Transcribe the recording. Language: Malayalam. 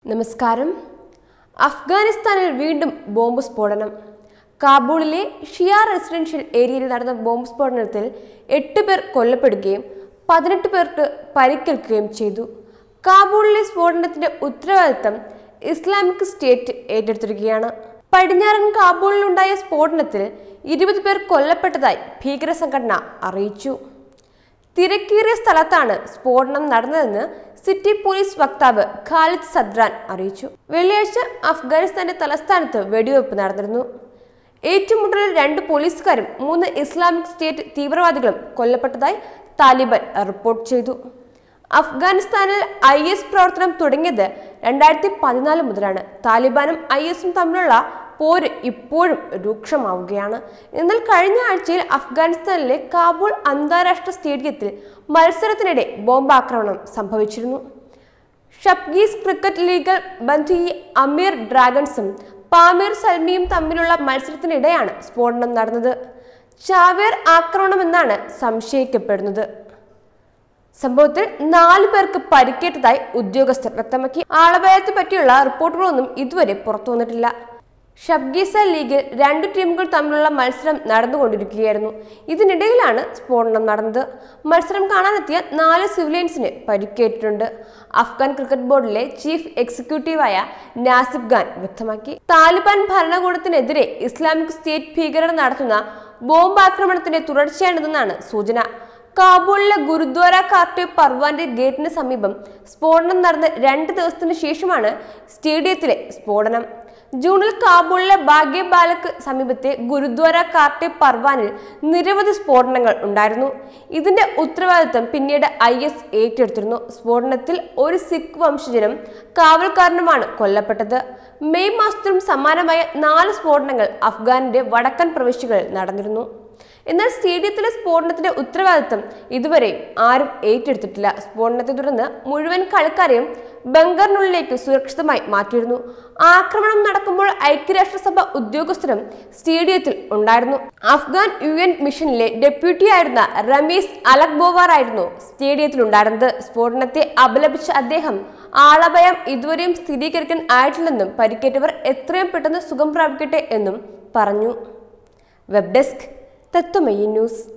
നമസ്കാരം അഫ്ഗാനിസ്ഥാനിൽ വീണ്ടും ബോംബ് സ്ഫോടനം കാബൂളിലെ ഷിയ റെസിഡൻഷ്യൽ ഏരിയയിൽ നടന്ന ബോംബ് സ്ഫോടനത്തിൽ എട്ട് പേർ കൊല്ലപ്പെടുകയും പതിനെട്ട് പേർക്ക് പരിക്കേൽക്കുകയും ചെയ്തു കാബൂളിലെ സ്ഫോടനത്തിന്റെ ഉത്തരവാദിത്തം ഇസ്ലാമിക് സ്റ്റേറ്റ് ഏറ്റെടുത്തിരിക്കുകയാണ് പടിഞ്ഞാറൻ കാബൂളിലുണ്ടായ സ്ഫോടനത്തിൽ ഇരുപത് പേർ കൊല്ലപ്പെട്ടതായി ഭീകര സംഘടന അറിയിച്ചു തിരക്കേറിയ സ്ഥലത്താണ് സ്ഫോടനം നടന്നതെന്ന് സിറ്റി പോലീസ് വക്താവ് ഖാലിദ് സദ്രാൻ അറിയിച്ചു വെള്ളിയാഴ്ച അഫ്ഗാനിസ്ഥാന്റെ തലസ്ഥാനത്ത് വെടിവെപ്പ് നടന്നിരുന്നു ഏറ്റുമുട്ടലിൽ രണ്ട് പോലീസുകാരും മൂന്ന് ഇസ്ലാമിക് സ്റ്റേറ്റ് തീവ്രവാദികളും കൊല്ലപ്പെട്ടതായി താലിബാൻ റിപ്പോർട്ട് ചെയ്തു അഫ്ഗാനിസ്ഥാനിൽ ഐ എസ് പ്രവർത്തനം തുടങ്ങിയത് രണ്ടായിരത്തി പതിനാല് മുതലാണ് താലിബാനും ഐ എസും തമ്മിലുള്ള പോര് ഇപ്പോഴും രൂക്ഷമാവുകയാണ് എന്നാൽ കഴിഞ്ഞ ആഴ്ചയിൽ അഫ്ഗാനിസ്ഥാനിലെ കാബൂൾ അന്താരാഷ്ട്ര സ്റ്റേഡിയത്തിൽ മത്സരത്തിനിടെ ബോംബാക്രമണം സംഭവിച്ചിരുന്നു ഷപ്ഗീസ് ക്രിക്കറ്റ് ലീഗൽ ബന്ധി അമീർ ഡ്രാഗൺസും പാമീർ സൽമിയും തമ്മിലുള്ള മത്സരത്തിനിടെയാണ് സ്ഫോടനം നടന്നത് ചാവേർ ആക്രമണമെന്നാണ് സംശയിക്കപ്പെടുന്നത് സംഭവത്തിൽ നാലു പേർക്ക് പരിക്കേറ്റതായി ഉദ്യോഗസ്ഥർ വ്യക്തമാക്കി ആളപായത്തെ പറ്റിയുള്ള റിപ്പോർട്ടുകളൊന്നും ഇതുവരെ പുറത്തു വന്നിട്ടില്ല ഷബ്ഗീസ ലീഗിൽ രണ്ടു ടീമുകൾ തമ്മിലുള്ള മത്സരം നടന്നുകൊണ്ടിരിക്കുകയായിരുന്നു ഇതിനിടയിലാണ് സ്ഫോടനം നടന്നത് മത്സരം കാണാനെത്തിയ നാല് സിവിലിയൻസിന് പരിക്കേറ്റിട്ടുണ്ട് അഫ്ഗാൻ ക്രിക്കറ്റ് ബോർഡിലെ ചീഫ് എക്സിക്യൂട്ടീവായ നാസിബ് ഖാൻ വ്യക്തമാക്കി താലിബാൻ ഭരണകൂടത്തിനെതിരെ ഇസ്ലാമിക് സ്റ്റേറ്റ് ഭീകരർ നടത്തുന്ന ബോംബ് ആക്രമണത്തിന്റെ തുടർച്ചയാണിതെന്നാണ് സൂചന കാബൂളിലെ ഗുരുദ്വാര കാർട്ട് പർവാന്റെ ഗേറ്റിന് സമീപം സ്ഫോടനം നടന്ന് രണ്ട് ദിവസത്തിന് ശേഷമാണ് സ്റ്റേഡിയത്തിലെ സ്ഫോടനം ജൂണിൽ കാബൂളിലെ ബാഗ്യ ബാലക്ക് സമീപത്തെ ഗുരുദ്വാര കാർട്ട് പർവാനിൽ നിരവധി സ്ഫോടനങ്ങൾ ഉണ്ടായിരുന്നു ഇതിന്റെ ഉത്തരവാദിത്തം പിന്നീട് ഐ എസ് ഏറ്റെടുത്തിരുന്നു സ്ഫോടനത്തിൽ ഒരു സിഖ് വംശജനും കാവൽക്കാരനുമാണ് കൊല്ലപ്പെട്ടത് മെയ് മാസത്തിലും സമാനമായ നാല് സ്ഫോടനങ്ങൾ അഫ്ഗാനിന്റെ വടക്കൻ പ്രവിശ്യകളിൽ നടന്നിരുന്നു എന്നാൽ സ്റ്റേഡിയത്തിലെ സ്ഫോടനത്തിന്റെ ഉത്തരവാദിത്തം ഇതുവരെയും ആരും ഏറ്റെടുത്തിട്ടില്ല സ്ഫോടനത്തെ തുടർന്ന് മുഴുവൻ കളിക്കാരെയും ബങ്കറിനുള്ളിലേക്ക് സുരക്ഷിതമായി മാറ്റിയിരുന്നു ആക്രമണം നടക്കുമ്പോൾ ഐക്യരാഷ്ട്രസഭ ഉദ്യോഗസ്ഥരും സ്റ്റേഡിയത്തിൽ ഉണ്ടായിരുന്നു അഫ്ഗാൻ യു എൻ മിഷനിലെ ഡെപ്യൂട്ടി ആയിരുന്ന റമീസ് അലക്ബോവാർ ആയിരുന്നു സ്റ്റേഡിയത്തിൽ ഉണ്ടായിരുന്നത് സ്ഫോടനത്തെ അപലപിച്ച അദ്ദേഹം ആളഭയം ഇതുവരെയും സ്ഥിരീകരിക്കാൻ ആയിട്ടില്ലെന്നും പരിക്കേറ്റവർ എത്രയും പെട്ടെന്ന് സുഖം പ്രാപിക്കട്ടെ എന്നും പറഞ്ഞു വെബ് ഡെസ്ക് തത്വമയി ന്യൂസ്